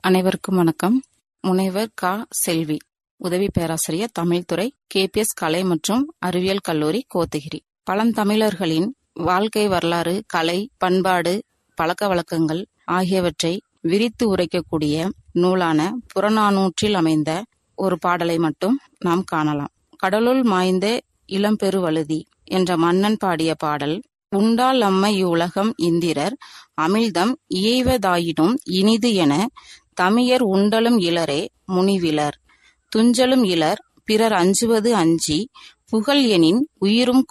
அனைவருக்கும் வணக்கம் முனைவர் க செல்வி உதவி பேராசிரியர் தமிழ்துறை கேபிஎஸ் கலை மற்றும் அறிவியல் கல்லூரி கோத்தகிரி பழந்தமிழர்களின் வாழ்க்கை வரலாறு கலை பண்பாடு பழக்க வழக்கங்கள் ஆகியவற்றை விரித்து உரைக்கக்கூடிய நூலான புறநானூற்றில் அமைந்த ஒரு பாடலை மட்டும் நாம் காணலாம் கடலுள் மாய்ந்த இளம்பெருவழுதி என்ற மன்னன் பாடிய பாடல் உண்டால் அம்மை இவ்வுலகம் இந்திரர் அமிழ்தம் இயைவதாயினும் இனிது என தமியர் உண்டலும் இலரே முனிவிலர் துஞ்சலும் இலர் பிறர் அஞ்சுவது அஞ்சி புகழ் எனின் உயிரும்